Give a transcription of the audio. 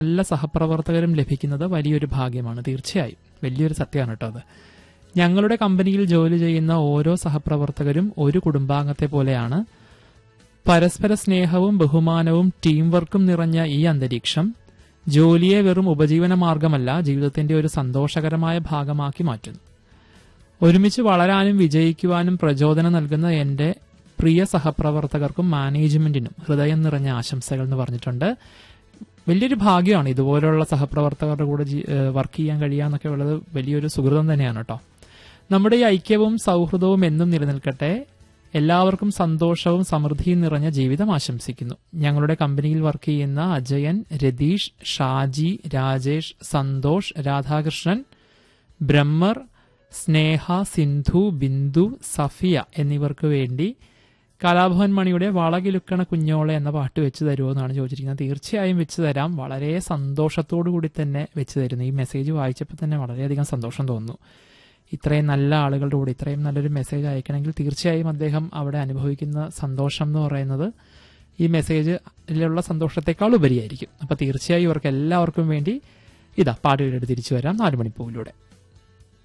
നല്ല സഹപ്രവർത്തകരും ലഭിക്കുന്നത് വലിയൊരു ഭാഗ്യമാണ് തീർച്ചയായും വലിയൊരു സത്യമാണ് കേട്ടോ അത് ഞങ്ങളുടെ കമ്പനിയിൽ ജോലി ചെയ്യുന്ന ഓരോ സഹപ്രവർത്തകരും ഒരു കുടുംബാംഗത്തെ പോലെയാണ് പരസ്പര സ്നേഹവും ബഹുമാനവും ടീം വർക്കും നിറഞ്ഞ ഈ അന്തരീക്ഷം ജോലിയെ വെറും ഉപജീവന മാർഗമല്ല ജീവിതത്തിന്റെ ഒരു സന്തോഷകരമായ ഭാഗമാക്കി മാറ്റുന്നു ഒരുമിച്ച് വളരാനും വിജയിക്കുവാനും പ്രചോദനം നൽകുന്ന എന്റെ പ്രിയ സഹപ്രവർത്തകർക്കും മാനേജ്മെന്റിനും ഹൃദയം നിറഞ്ഞ ആശംസകൾ എന്ന് പറഞ്ഞിട്ടുണ്ട് വലിയൊരു ഭാഗ്യമാണ് ഇതുപോലുള്ള സഹപ്രവർത്തകരുടെ കൂടെ ജി- ഏഹ് വർക്ക് ചെയ്യാൻ കഴിയാന്നൊക്കെ ഉള്ളത് വലിയൊരു സുഹൃതം തന്നെയാണ് കേട്ടോ നമ്മുടെ ഈ ഐക്യവും സൗഹൃദവും എന്നും നിലനിൽക്കട്ടെ എല്ലാവർക്കും സന്തോഷവും സമൃദ്ധിയും നിറഞ്ഞ ജീവിതം ആശംസിക്കുന്നു ഞങ്ങളുടെ കമ്പനിയിൽ വർക്ക് ചെയ്യുന്ന അജയൻ രതീഷ് ഷാജി രാജേഷ് സന്തോഷ് രാധാകൃഷ്ണൻ ബ്രഹ്മർ സ്നേഹ സിന്ധു ബിന്ദു സഫിയ എന്നിവർക്ക് വേണ്ടി കലാഭവൻ മണിയുടെ വളകിലുക്കണ കുഞ്ഞോളെ എന്ന പാട്ട് വെച്ച് തരുമോ എന്നാണ് ചോദിച്ചിരിക്കുന്നത് തീർച്ചയായും വെച്ച് തരാം വളരെ സന്തോഷത്തോടു കൂടി തന്നെ വെച്ച് തരുന്നു ഈ മെസ്സേജ് വായിച്ചപ്പോൾ തന്നെ വളരെയധികം സന്തോഷം തോന്നുന്നു ഇത്രയും നല്ല ആളുകളുടെ കൂടെ ഇത്രയും നല്ലൊരു മെസ്സേജ് അയക്കണമെങ്കിൽ തീർച്ചയായും അദ്ദേഹം അവിടെ അനുഭവിക്കുന്ന സന്തോഷം എന്ന് പറയുന്നത് ഈ മെസ്സേജിലുള്ള സന്തോഷത്തെക്കാൾ ഉപരിയായിരിക്കും അപ്പൊ തീർച്ചയായും ഇവർക്ക് എല്ലാവർക്കും വേണ്ടി ഇതാ പാട്ടുകളെടുത്ത് തിരിച്ചു വരാം നാല് മണിപ്പൂവിലൂടെ